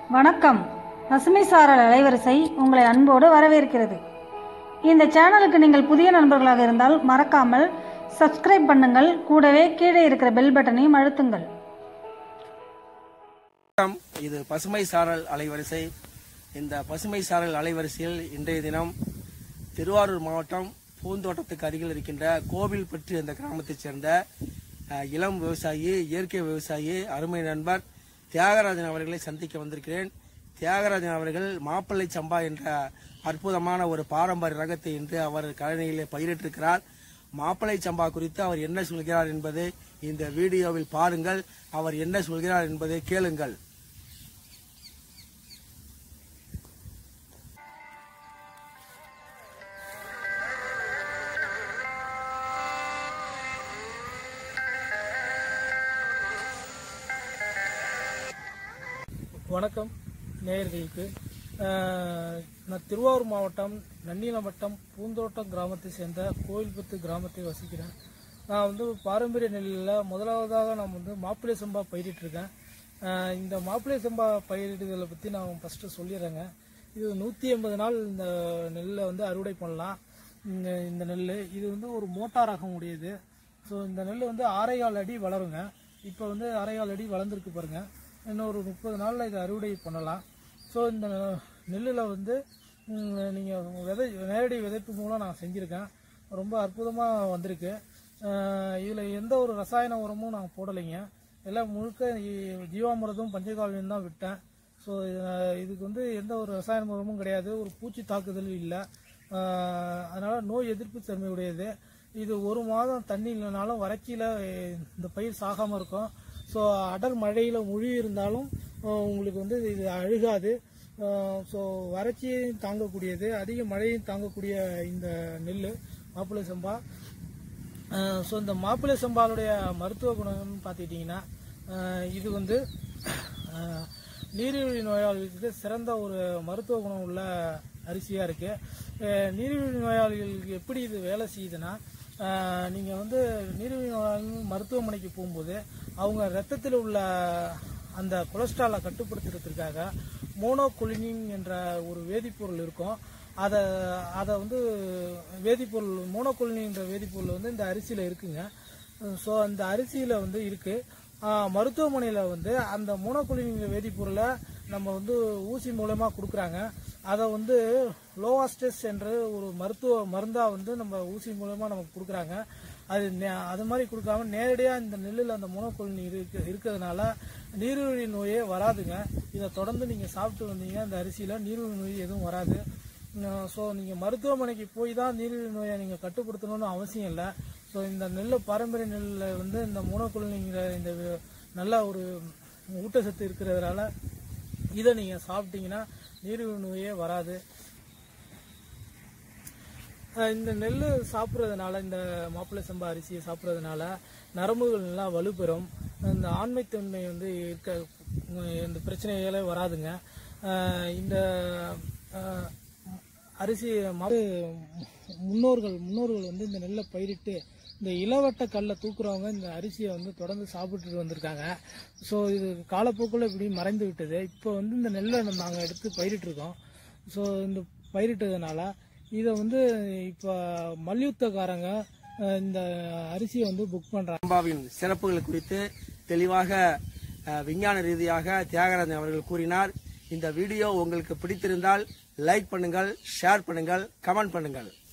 வணக்கம் பசுமை சாரல் அலைவரிசை உங்களை அன்போடு வரவேற்கிறது இந்த சேனலுக்கு நீங்கள் புதிய நண்பர்களாக இருந்தால் மறக்காமல் சப்ஸ்கிரைப் பண்ணுங்கள் கூடவே கீழே இருக்கிற பெல் பட்டனையும் அழுத்துங்கள் வணக்கம் இது பசுமை சாரல் அலைவரிசை இந்த பசுமை சாரல் அலைவரிசையில் இன்றைய தினம் திருவாரூர் மாவட்டம் பூந்தோட்டத்துக்கு அருகில் இருக்கின்ற கோவில்பற்று என்ற கிராமத்தைச் சேர்ந்த அஹ், இளம் விவசாயி இயற்கை விவசாயி அருமை நண்பர் தியாகராஜன் அவர்களை சந்திக்க வந்திருக்கிறேன் தியாகராஜன் அவர்கள் மாப்பிள்ளை சம்பா என்ற அற்புதமான ஒரு பாரம்பரிய ரகத்தை இன்று அவர் கழனியிலே பயிரிட்டிருக்கிறார் மாப்பிள்ளை சம்பா குறித்து அவர் என்ன சொல்கிறார் என்பதை இந்த வீடியோவில் பாருங்கள் அவர் என்ன சொல்கிறார் என்பதை கேளுங்கள் வணக்கம் நேயர்களுக்கு அஹ், நான் திருவாரூர் மாவட்டம் நன்னிலம் வட்டம் பூந்தோட்டம் கிராமத்தை சேர்ந்த கோயில்பத்து கிராமத்தை வசிக்கிறேன் நான் வந்து பாரம்பரிய நெல்லில் முதலாவதாக நான் வந்து மாப்பிள்ளை சம்பா பயிரிட்டிருக்கேன் அஹ், இந்த மாப்பிள்ளை சம்பா பயிரிடுதலை பற்றி நான் ஃபஸ்ட்டு சொல்லிடுறேங்க இது நூற்றி எண்பது நாள் இந்த நெல்லை வந்து அறுவடை பண்ணலாம் இந்த இந்த நெல் இது வந்து ஒரு மோட்டார் ரகம் உடையது ஸோ இந்த நெல் வந்து ஆறேகால் அடி வளருங்க இப்போ வந்து ஆறேகால் அடி வளர்ந்துருக்கு பாருங்க இன்னும் ஒரு முப்பது நாளில் இதை அறுவடை பண்ணலாம் ஸோ இந்த நெல்லில் வந்து நீங்கள் விதை நேரடி விதைப்பு மூலம் நான் செஞ்சுருக்கேன் ரொம்ப அற்புதமாக வந்திருக்கு இதில் எந்த ஒரு ரசாயன உரமும் நான் போடலைங்க எல்லாம் முழுக்க இ- ஜீவாமிரதம் பஞ்சகாவியம் தான் விட்டேன் ஸோ இதுக்கு வந்து எந்த ஒரு ரசாயன உரமும் கிடையாது ஒரு பூச்சி தாக்குதல் இல்லை அதனால் நோய் எதிர்ப்பு தன்மை உடையது இது ஒரு மாதம் தண்ணி இல்லைனாலும் வறட்சியில் இந்த பயிர் சாகாமல் இருக்கும் ஸோ அடர் மழையில் முழி இருந்தாலும் அஹ், உங்களுக்கு வந்து இது அழுகாது ஸோ வறட்சியையும் தாங்கக்கூடியது அதிக மழையும் தாங்கக்கூடிய இந்த நெல் மாப்பிள்ளை சம்பா ஸோ இந்த மாப்பிள்ளை சம்பாலுடைய மருத்துவ குணம்னு பார்த்துக்கிட்டிங்கன்னா அஹ், இது வந்து அஹ், நீரிழிவு நோயாளிகளுக்கு சிறந்த ஒரு மருத்துவ குணம் உள்ள அரிசியாக இருக்குது நீரிழிவு நோயாளிகளுக்கு எப்படி இது வேலை செய்யுதுன்னா நீங்கள் வந்து நீரிழிவு நோயாளிகள் மருத்துவமனைக்கு போகும்போது அவங்க ரத்தத்தில் உள்ள அந்த கொலஸ்ட்ராலை கட்டுப்படுத்துறதுக்காக மோனோகுலினின் என்ற ஒரு வேதிப்பொருள் இருக்கும் அதை அதை வந்து வேதிப்பொருள் மோனோகுலினின் என்ற வேதிப்பொருள் வந்து இந்த அரிசியில் இருக்குங்க ஸோ அந்த அரிசியில் வந்து இருக்குது மருத்துவமனையில் வந்து அந்த மோனோகுலினின் வேதிப்பொருளை நம்ம வந்து ஊசி மூலமாக கொடுக்குறாங்க அதை வந்து லோவாஸ்டஸ் என்ற ஒரு மருத்துவ மருந்தாக வந்து நம்ம ஊசி மூலமாக நமக்கு கொடுக்குறாங்க அது நே- அது மாதிரி கொடுக்காம நேரடியாக இந்த நெல்லில் அந்த மோனோகுலினி இருக்கு இருக்கிறதுனால நீரிழிவு நோயே வராதுங்க இதை தொடர்ந்து நீங்கள் சாப்பிட்டு வந்தீங்க அந்த அரிசியில் நீரிழிவு நோய் எதுவும் வராது ஸோ நீங்கள் மருத்துவமனைக்கு போய் தான் நீரிழிவு நோயை நீங்கள் கட்டுப்படுத்தணும்னு அவசியம் இல்லை ஸோ இந்த நெல் பாரம்பரிய நெல்லில் வந்து இந்த மூனக்குழந்தைங்கிற இந்த வி- நல்ல ஒரு ஊட்டச்சத்து இருக்கிறதுனால இதை நீங்கள் சாப்பிட்டீங்கன்னா நீரிழிவு நோயே வராது அஹ் இந்த நெல் சாப்பிட்றதுனால இந்த மாப்பிள்ளை சம்பா அரிசியை சாப்பிட்றதுனால நரம்புகள் நல்லா வலுப்பெறும் இந்த ஆண்மைத்தன்மை வந்து இருக்க உம், இந்த பிரச்சனைகளே வராதுங்க அஹ் இந்த அஹ், அரிசி மா- முன்னோர்கள் முன்னோர்கள் வந்து இந்த நெல்லை பயிரிட்டு இந்த இளவட்ட கல்லை தூக்குறவங்க இந்த அரிசியை வந்து தொடர்ந்து சாப்பிட்டுட்டு வந்திருக்காங்க ஸோ இது காலப்போக்கில் இப்படி மறைந்து விட்டது இப்போ வந்து இந்த நெல்லை நாங்கள் எடுத்து பயிரிட்டு இருக்கோம் ஸோ இந்த பயிரிட்டதுனால இதை வந்து இப்போ மல்யுத்தக்காரங்க அஹ், இந்த அரிசியை வந்து புக் பண்ணுறாங்க சம்பாவின் சிறப்புகள் குறித்து தெளிவாக அஹ், விஞ்ஞான ரீதியாக தியாகராஜன் அவர்கள் கூறினார் இந்த வீடியோ உங்களுக்கு பிடித்திருந்தால் லைக் பண்ணுங்கள் ஷேர் பண்ணுங்கள் கமெண்ட் பண்ணுங்கள்